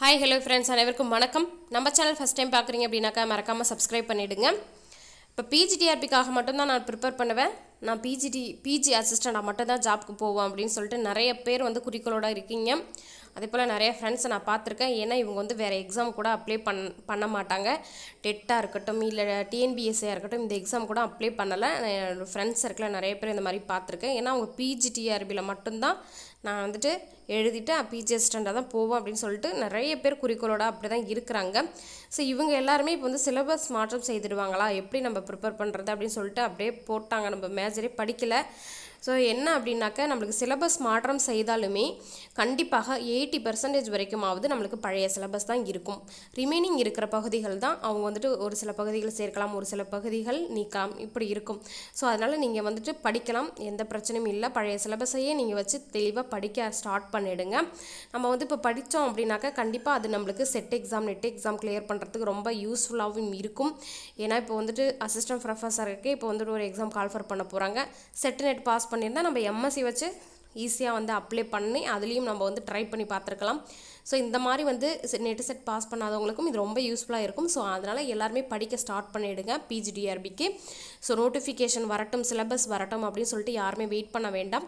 hi hello friends அனைவருக்கும் வணக்கம் நம்ம சேனல் ஃபஸ்ட் டைம் பார்க்குறீங்க அப்படின்னாக்கா மறக்காமல் சப்ஸ்கிரைப் பண்ணிவிடுங்க இப்போ பிஜிடிஆர்பிக்காக மட்டும்தான் நான் ப்ரிப்பேர் பண்ணுவேன் நான் பிஜிடி பிஜி அசிஸ்டண்டாக மட்டும் தான் ஜாப்க்கு போவேன் அப்படின்னு சொல்லிட்டு நிறைய பேர் வந்து குறிக்கோளோட இருக்கீங்க அதே போல் நிறைய ஃப்ரெண்ட்ஸை நான் பார்த்துருக்கேன் ஏன்னா இவங்க வந்து வேறு எக்ஸாம் கூட அப்ளை பண் பண்ண மாட்டாங்க டெட்டாக இருக்கட்டும் இல்லை டிஎன்பிஎஸ்சியாக இருக்கட்டும் இந்த எக்ஸாம் கூட அப்ளை பண்ணலை நான் என்னோடய ஃப்ரெண்ட்ஸ் சர்க்கிளில் நிறைய பேர் இந்த மாதிரி பார்த்துருக்கேன் ஏன்னா அவங்க பிஜிடிஆர்பியில் மட்டும்தான் நான் வந்துட்டு எழுதிட்டு பிஜி அசிஸ்டண்டாக தான் போவோம் அப்படின்னு சொல்லிட்டு நிறைய பேர் குறிக்கோளோட அப்படி தான் இருக்கிறாங்க ஸோ இவங்க எல்லாருமே இப்போ வந்து சிலபஸ் மாற்றம் செய்திடுவாங்களா எப்படி நம்ம ப்ரிப்பேர் பண்ணுறது அப்படின்னு சொல்லிட்டு அப்படியே போட்டாங்க நம்ம மேஜரே படிக்கலை ஸோ என்ன அப்படின்னாக்கா நம்மளுக்கு சிலபஸ் மாற்றம் செய்தாலுமே கண்டிப்பாக எயிட்டி பர்சன்டேஜ் வரைக்குமாவது நம்மளுக்கு பழைய சிலபஸ் தான் இருக்கும் ரிமைனிங் இருக்கிற பகுதிகள் தான் அவங்க வந்துட்டு ஒரு சில பகுதிகள் சேர்க்கலாம் ஒரு சில பகுதிகள் நீக்கலாம் இப்படி இருக்கும் ஸோ அதனால் நீங்கள் வந்துட்டு படிக்கலாம் எந்த பிரச்சனையும் இல்லை பழைய சிலபஸையே நீங்கள் வச்சு தெளிவாக படிக்க ஸ்டார்ட் பண்ணிடுங்க நம்ம வந்து இப்போ படித்தோம் அப்படின்னாக்கா கண்டிப்பாக அது நம்மளுக்கு SET exam NET exam clear பண்ணுறதுக்கு ரொம்ப யூஸ்ஃபுல்லாகவும் இருக்கும் ஏன்னா இப்போ வந்துட்டு அசிஸ்டன்ட் ப்ரொஃபஸருக்கு இப்போ வந்துட்டு ஒரு எக்ஸாம் கால்ஃபர் பண்ண போகிறாங்க செட் நெட் பாஸ் பண்ணியிருந்தால் நம்ம எம்எஸ்சி வச்சு ஈஸியாக வந்து அப்ளை பண்ணி அதுலேயும் நம்ம வந்து ட்ரை பண்ணி பார்த்துருக்கலாம் ஸோ இந்த மாதிரி வந்து நெட் செட் பாஸ் பண்ணாதவங்களுக்கும் இது ரொம்ப யூஸ்ஃபுல்லாக இருக்கும் ஸோ அதனால் எல்லாருமே படிக்க ஸ்டார்ட் பண்ணிவிடுங்க பிஜிடிஆர்பிக்கு ஸோ நோட்டிஃபிகேஷன் வரட்டும் சிலபஸ் வரட்டும் அப்படின்னு சொல்லிட்டு யாருமே வெயிட் பண்ண வேண்டாம்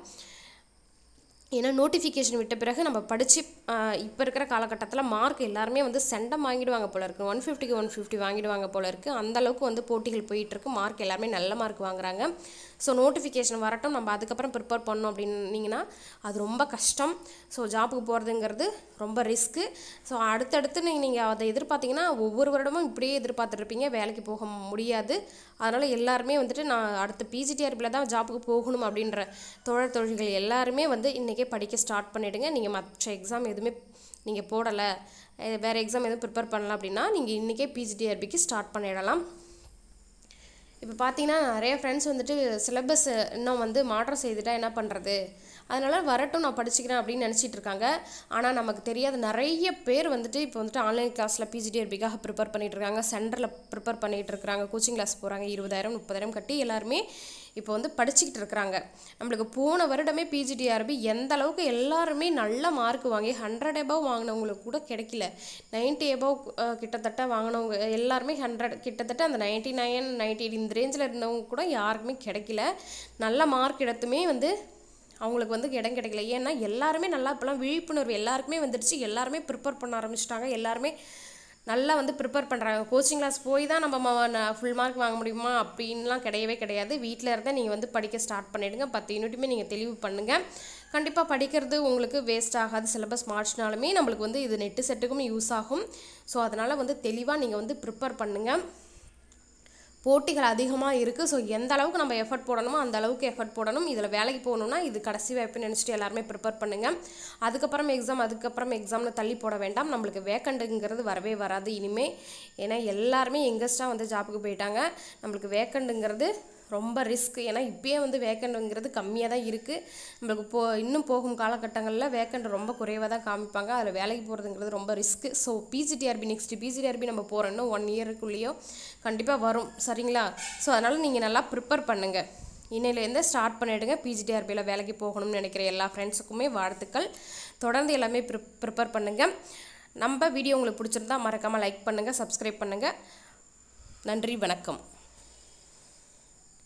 ஏன்னா நோட்டிஃபிகேஷன் விட்ட பிறகு நம்ம படித்து இப்போ இருக்கிற காலகட்டத்தில் மார்க் எல்லாருமே வந்து செண்டம் வாங்கிடுவாங்க போல இருக்குது ஒன் ஃபிஃப்டிக்கு ஒன் ஃபிஃப்டி வாங்கிடுவாங்க போல இருக்குது அந்தளவுக்கு வந்து போட்டிகள் போயிட்டுருக்கு மார்க் எல்லாருமே நல்ல மார்க் வாங்குறாங்க ஸோ நோட்டிஃபிகேஷன் வரட்டும் நம்ம அதுக்கப்புறம் ப்ரிப்பேர் பண்ணோம் அப்படின்னீங்கன்னா அது ரொம்ப கஷ்டம் ஸோ ஜாப்புக்கு போகிறதுங்கிறது ரொம்ப ரிஸ்க்கு ஸோ அடுத்தடுத்து நீங்கள் அதை எதிர்பார்த்தீங்கன்னா ஒவ்வொரு வருடமும் இப்படியே எதிர்பார்த்துட்ருப்பீங்க வேலைக்கு போக முடியாது அதனால் எல்லாருமே வந்துட்டு நான் அடுத்த பிஜிடிஆர்பியில் தான் ஜாப்புக்கு போகணும் அப்படின்ற தோழர் தொழில்கள் எல்லாருமே வந்து இன்றைக்கே படிக்க ஸ்டார்ட் பண்ணிவிடுங்க நீங்கள் மற்ற எக்ஸாம் எதுவுமே நீங்கள் போடலை வேறு எக்ஸாம் எதுவும் ப்ரிப்பேர் பண்ணல அப்படின்னா நீங்கள் இன்றைக்கே பிஜிடிஆர்பிக்கு ஸ்டார்ட் பண்ணிடலாம் இப்போ பார்த்தீங்கன்னா நிறைய ஃப்ரெண்ட்ஸ் வந்துட்டு சிலபஸ் இன்னும் வந்து மாற்றம் செய்துட்டா என்ன பண்ணுறது அதனால் வரட்டும் நான் படிச்சுக்கிறேன் அப்படின்னு நினச்சிட்டு இருக்காங்க ஆனால் நமக்கு தெரியாத நிறைய பேர் வந்துட்டு இப்போ வந்துட்டு ஆன்லைன் கிளாஸில் பிஜிடிஆர்பிக்காக ப்ரிப்பேர் பண்ணிகிட்டு இருக்காங்க சென்டரில் ப்ரிப்பேர் பண்ணிகிட்டு இருக்கிறாங்க கோச்சிங் கிளாஸ் போகிறாங்க இருபதாயிரம் முப்பதாயிரம் கட்டி எல்லாருமே இப்போ வந்து படிச்சுக்கிட்டு இருக்கிறாங்க நம்மளுக்கு போன வருடமே பிஜிடிஆர்பி எந்த அளவுக்கு எல்லாருமே நல்ல மார்க் வாங்கி ஹண்ட்ரட் எபவ் வாங்கினவங்களுக்கு கூட கிடைக்கல நைன்ட்டி எபவ் கிட்டத்தட்ட வாங்கினவங்க எல்லாருமே ஹண்ட்ரட் கிட்டத்தட்ட அந்த நைன்ட்டி நைன் நைன்ட்டி எயிட் இந்த ரேஞ்சில் இருந்தவங்க கூட யாருக்குமே கிடைக்கல நல்ல மார்க் எடுத்துமே வந்து அவங்களுக்கு வந்து இடம் கிடைக்கல ஏன்னா எல்லாருமே நல்லா இப்போலாம் விழிப்புணர்வு எல்லாருக்குமே வந்துடுச்சு எல்லாருமே ப்ரிப்பேர் பண்ண ஆரம்பிச்சிட்டாங்க எல்லாருமே நல்லா வந்து ப்ரிப்பேர் பண்ணுறாங்க கோச்சிங் கிளாஸ் போய் தான் நம்ம ஃபுல் மார்க் வாங்க முடியுமா அப்படின்லாம் கிடையவே கிடையாது வீட்டில் இருந்தால் நீங்கள் வந்து படிக்க ஸ்டார்ட் பண்ணிவிடுங்க பத்து யூனிட்டுமே நீங்கள் தெளிவு பண்ணுங்கள் கண்டிப்பாக படிக்கிறது உங்களுக்கு வேஸ்ட் ஆகாது சிலபஸ் மாற்றினாலுமே நம்மளுக்கு வந்து இது நெட்டு செட்டுக்கும் யூஸ் ஆகும் ஸோ அதனால் வந்து தெளிவாக நீங்கள் வந்து ப்ரிப்பேர் பண்ணுங்கள் போட்டிகள் அதிகமாக இருக்குது ஸோ எந்த அளவுக்கு நம்ம எஃபர்ட் போடணுமோ அந்த அளவுக்கு எஃபர்ட் போடணும் இதில் வேலைக்கு போகணுன்னா இது கடைசி வாய்ப்புன்னு நினச்சிட்டு எல்லாருமே ப்ரிப்பேர் பண்ணுங்கள் அதுக்கப்புறம் எக்ஸாம் அதுக்கப்புறம் எக்ஸாமில் தள்ளி போட வேண்டாம் நம்மளுக்கு வேக்கண்டுங்கிறது வரவே வராது இனிமே ஏன்னா எல்லாருமே எங்கஸ்ட்டாக வந்து ஜாப்புக்கு போயிட்டாங்க நம்மளுக்கு வேக்கண்டுங்கிறது ரொம்ப ரிஸ்க் ஏன்னா இப்போயே வந்து வேக்கண்டுங்கிறது கம்மியாக தான் இருக்குது நம்மளுக்கு போ இன்னும் போகும் காலகட்டங்களில் வேக்கண்ட் ரொம்ப குறைவாக தான் காமிப்பாங்க அதில் வேலைக்கு போகிறதுங்கிறது ரொம்ப risk so PGTRB next PGTRB நம்ம போகிறோம் இன்னும் ஒன் இயருக்குள்ளேயோ கண்டிப்பாக வரும் சரிங்களா ஸோ அதனால் நீங்கள் நல்லா ப்ரிப்பேர் பண்ணுங்கள் இன்னையிலேருந்து ஸ்டார்ட் பண்ணிவிடுங்க பிஜிடிஆர்பியில் வேலைக்கு போகணும்னு நினைக்கிற எல்லா ஃப்ரெண்ட்ஸுக்குமே வாழ்த்துக்கள் தொடர்ந்து எல்லாமே ப்ரிப் ப்ரிப்பேர் பண்ணுங்கள் நம்ம வீடியோ உங்களுக்கு பிடிச்சிருந்தா மறக்காமல் லைக் பண்ணுங்கள் சப்ஸ்கிரைப் பண்ணுங்கள் நன்றி வணக்கம்